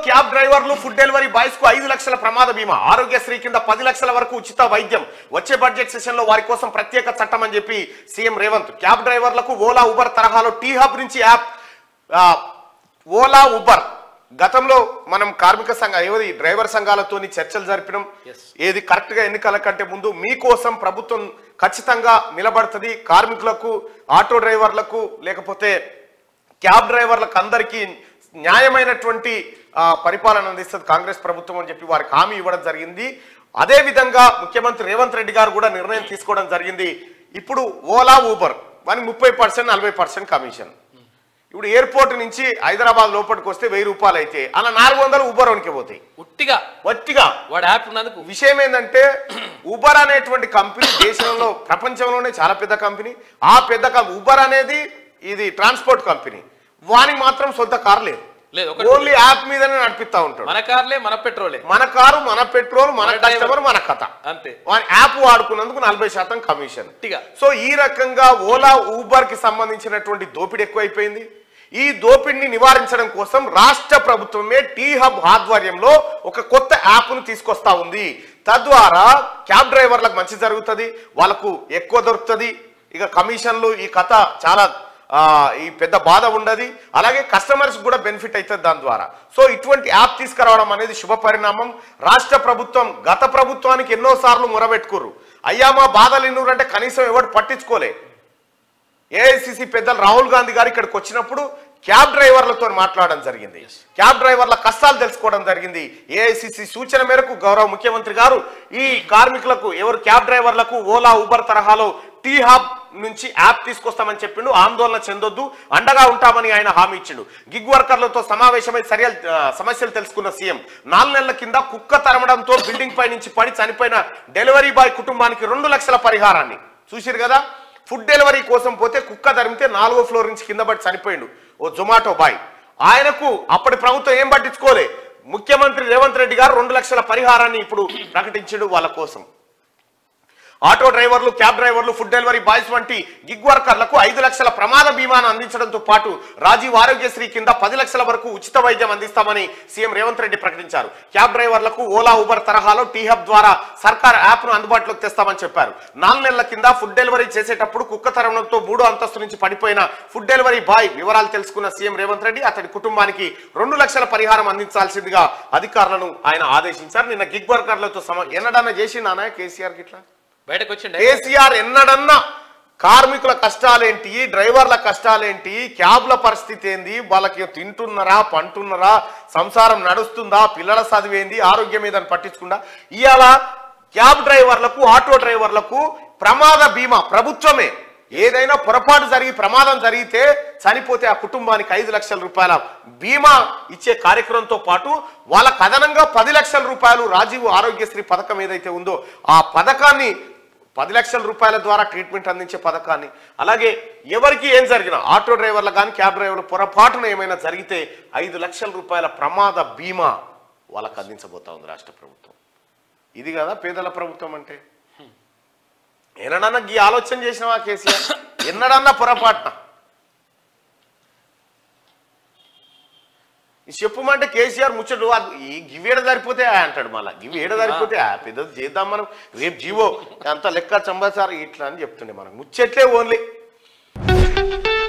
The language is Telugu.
క్యాబ్ డ్రైవర్లు ఫుడ్ డెలివరీ బాయ్స్ కు ఐదు లక్షల ప్రమాద బీమా ఆరోగ్యశ్రీ కింద పది లక్షల వరకు ఉచిత వైద్యం వచ్చే బడ్జెట్ సెషన్ లో వారి కోసం ప్రత్యేక చట్టం అని చెప్పి సీఎం రేవంత్ క్యాబ్ డ్రైవర్లకు ఓలా ఉబర్ తరహాలో టీ హబ్ నుంచి యాప్ ఆ, ఓలా ఉబర్ గతంలో మనం కార్మిక సంఘ ఏది డ్రైవర్ సంఘాలతోని చర్చలు జరిపినాం Yes. ఏది కరెక్ట్ గా ఎన్నికల కంటే ముందు మీకోసం ప్రభుత్వం ఖచ్చితంగా నిలబడుతుంది కార్మికులకు ఆటో డ్రైవర్లకు లేకపోతే క్యాబ్ డ్రైవర్లకు అందరికీ న్యాయమైనటువంటి ఆ, పరిపాలన అందిస్తుంది కాంగ్రెస్ ప్రభుత్వం అని చెప్పి వారికి హామీ ఇవ్వడం జరిగింది అదే విధంగా ముఖ్యమంత్రి రేవంత్ రెడ్డి గారు కూడా నిర్ణయం తీసుకోవడం జరిగింది ఇప్పుడు ఓలా ఊబర్ వానికి ముప్పై పర్సెంట్ నలభై పర్సెంట్ కమిషన్ ఇప్పుడు ఎయిర్పోర్ట్ నుంచి హైదరాబాద్ లోపలికి వస్తే వెయ్యి రూపాయలు అయితే అలా నాలుగు వందలు ఊబర్ వనికి పోతాయి ఉట్టిగా వట్టిగా వాడు యాప్ ఉన్నందుకు విషయం ఏంటంటే ఉబర్ అనేటువంటి కంపెనీ దేశంలో ప్రపంచంలోనే చాలా పెద్ద కంపెనీ ఆ పెద్ద కంపెనీ ఉబర్ అనేది ఇది ట్రాన్స్పోర్ట్ కంపెనీ వానికి మాత్రం సొంత కారు లేదు లేదు ఒకటి ఓన్లీ యాప్ మీదనే నడిపిస్తా ఉంటాడు మన కార్లే మన పెట్రోలే మన కారు మన పెట్రోల్ మన మన డ్రైవర్. కస్టమర్ మన కథ అంతే వాని యాప్ వాడుకున్నందుకు నలభై శాతం కమిషన్ ఉట్టిగా సో ఈ రకంగా ఓలా ఊబర్ కి సంబంధించినటువంటి దోపిడీ ఎక్కువైపోయింది ఈ దోపిడిని నివారించడం కోసం రాష్ట్ర ప్రభుత్వమే టీ హబ్ ఆధ్వర్యంలో ఒక కొత్త యాప్ను తీసుకొస్తా ఉంది తద్వారా క్యాబ్ డ్రైవర్లకు మంచి జరుగుతుంది వాళ్ళకు ఎక్కువ దొరుకుతుంది ఇక కమిషన్లు ఈ కథ చాలా ఆ, ఈ పెద్ద బాధ ఉండదు అలాగే కస్టమర్స్ కూడా బెనిఫిట్ అవుతుంది దాని ద్వారా సో ఇటువంటి యాప్ తీసుకురావడం అనేది శుభ పరిణామం రాష్ట్ర ప్రభుత్వం గత ప్రభుత్వానికి ఎన్నో సార్లు మొరబెట్టుకుర్రు అయ్యా మా బాధలు ఎన్నురంటే కనీసం ఎవడు పట్టించుకోలే ఏఐసిసి పెద్దలు రాహుల్ గాంధీ గారు ఇక్కడికి వచ్చినప్పుడు క్యాబ్ డ్రైవర్లతో మాట్లాడడం జరిగింది క్యాబ్ డ్రైవర్ల కష్టాలు తెలుసుకోవడం జరిగింది ఏఐసిసి సూచన మేరకు గౌరవ ముఖ్యమంత్రి గారు ఈ కార్మికులకు ఎవరు క్యాబ్ డ్రైవర్లకు ఓలా ఊబర్ తరహాలో టీ హబ్ నుంచి యాప్ తీసుకొస్తామని చెప్పిండు ఆందోళన చెందొద్దు అండగా ఉంటామని ఆయన హామీ ఇచ్చిండు గిగ్ వర్కర్లతో సమావేశమై సరియల్ ఆ, సమస్యలు తెలుసుకున్న సీఎం నాలుగు నెలల కింద కుక్క తరమడంతో బిల్డింగ్ పై నుంచి పడి చనిపోయిన డెలివరీ బాయ్ కుటుంబానికి రెండు లక్షల పరిహారాన్ని చూసిరు కదా ఫుడ్ డెలివరీ కోసం పోతే కుక్క తరిమితే నాలుగో ఫ్లోర్ నుంచి కింద పడి చనిపోయిండు ఓ జొమాటో బాయ్ ఆయనకు అప్పటి ప్రభుత్వం ఏం పట్టించుకోలే ముఖ్యమంత్రి రేవంత్ రెడ్డి గారు రెండు లక్షల పరిహారాన్ని ఇప్పుడు ప్రకటించాడు వాళ్ళ కోసం ఆటో డ్రైవర్లు క్యాబ్ డ్రైవర్లు ఫుడ్ డెలివరీ బాయ్స్ వంటి గిగ్ వర్కర్లకు ఐదు లక్షల ప్రమాద బీమాను అందించడంతో పాటు రాజీవ్ ఆరోగ్యశ్రీ కింద పది లక్షల వరకు ఉచిత వైద్యం అందిస్తామని సీఎం రేవంత్ రెడ్డి ప్రకటించారు క్యాబ్ డ్రైవర్లకు ఓలా ఊబర్ తరహాలో టీ హబ్ ద్వారా సర్కార్ యాప్ ను అందుబాటులోకి తెస్తామని చెప్పారు నాలుగు నెలల కింద ఫుడ్ డెలివరీ చేసేటప్పుడు కుక్క తరవడంతో మూడో అంతస్తు నుంచి పడిపోయిన ఫుడ్ డెలివరీ బాయ్ వివరాలు తెలుసుకున్న సీఎం రేవంత్ రెడ్డి అతడి కుటుంబానికి రెండు లక్షల పరిహారం అందించాల్సిందిగా అధికారులను ఆయన ఆదేశించారు నిన్న గిగ్ వర్కర్లతో సమ ఎన్నడన్నా చేసిండా కేసీఆర్ కి ఇట్లా బయటకు వచ్చిండే కేసీఆర్ ఎన్నడన్నా కార్మికుల కష్టాలేంటి డ్రైవర్ల కష్టాలేంటి క్యాబ్ల పరిస్థితి ఏంది వాళ్ళకి తింటున్నారా పంటున్నారా సంసారం నడుస్తుందా పిల్లల చదివేంది ఆరోగ్యం ఏదని పట్టించుకుండా ఇవాళ క్యాబ్ డ్రైవర్లకు ఆటో డ్రైవర్లకు ప్రమాద బీమా ప్రభుత్వమే ఏదైనా పొరపాటు జరిగి ప్రమాదం జరిగితే చనిపోతే ఆ కుటుంబానికి ఐదు లక్షల రూపాయల బీమా ఇచ్చే కార్యక్రమంతో పాటు వాళ్ళకు అదనంగా పది లక్షల రూపాయలు రాజీవ్ ఆరోగ్యశ్రీ పథకం ఏదైతే ఉందో ఆ పథకాన్ని పది లక్షల రూపాయల ద్వారా ట్రీట్మెంట్ అందించే పథకాన్ని అలాగే ఎవరికి ఏం జరిగినా ఆటో డ్రైవర్లు కానీ క్యాబ్ డ్రైవర్లు పొరపాటున ఏమైనా జరిగితే ఐదు లక్షల రూపాయల ప్రమాద బీమా వాళ్ళకు అందించబోతా ఉంది రాష్ట్ర ప్రభుత్వం ఇది కదా పేదల ప్రభుత్వం అంటే ఎన్నడన్నా ఈ ఆలోచన చేసినావా కేసీఆర్ ఎన్నడన్నా పొరపాటున ఈ చెప్పుమంటే కేసీఆర్ ముచ్చడు అది- ఈ గివేడ సరిపోతే ఆ అంటాడు మళ్ళా గివి ఏడ సరిపోతే ఆ పెద్దది చేద్దాం మనం రేపు జీవో అంత లెక్క చంబాసారు ఇట్లా అని చెప్తుండే మనకు ముచ్చట్లే ఓన్లీ